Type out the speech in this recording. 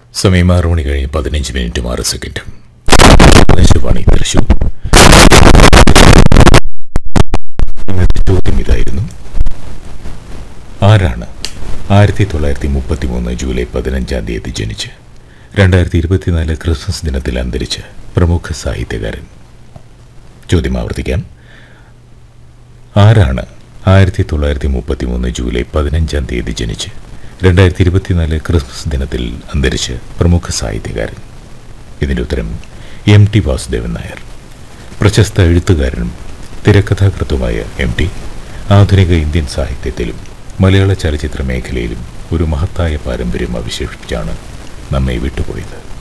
സമയം ആറ് മണി കഴിഞ്ഞ് പതിനഞ്ച് മിനിറ്റും ആറ് സെക്കൻഡും ആകാശവാണി തൃശൂർ ഇന്നത്തെ ചോദ്യം ഇതായിരുന്നു ആരാണ് ആയിരത്തി തൊള്ളായിരത്തി മുപ്പത്തി മൂന്ന് ജൂലൈ പതിനഞ്ചാം തീയതി ജനിച്ച് രണ്ടായിരത്തി ഇരുപത്തിനാല് ക്രിസ്മസ് ദിനത്തിൽ അന്തരിച്ച പ്രമുഖ സാഹിത്യകാരൻ ചോദ്യം ആവർത്തിക്കാം ആരാണ് ആയിരത്തി തൊള്ളായിരത്തി മുപ്പത്തി മൂന്ന് ജൂലൈ പതിനഞ്ചാം തീയതി ജനിച്ച് രണ്ടായിരത്തി ഇരുപത്തിനാല് ക്രിസ്മസ് ദിനത്തിൽ അന്തരിച്ച പ്രമുഖ സാഹിത്യകാരൻ ഇതിൻ്റെ ഉത്തരം എം ടി വാസുദേവൻ നായർ പ്രശസ്ത എഴുത്തുകാരനും തിരക്കഥാകൃത്തുമായ എം ടി ആധുനിക ഇന്ത്യൻ സാഹിത്യത്തിലും മലയാള ചലച്ചിത്ര മേഖലയിലും ഒരു മഹത്തായ പാരമ്പര്യം അവശേഷിപ്പിച്ചാണ് നമ്മെ വിട്ടുപോയത്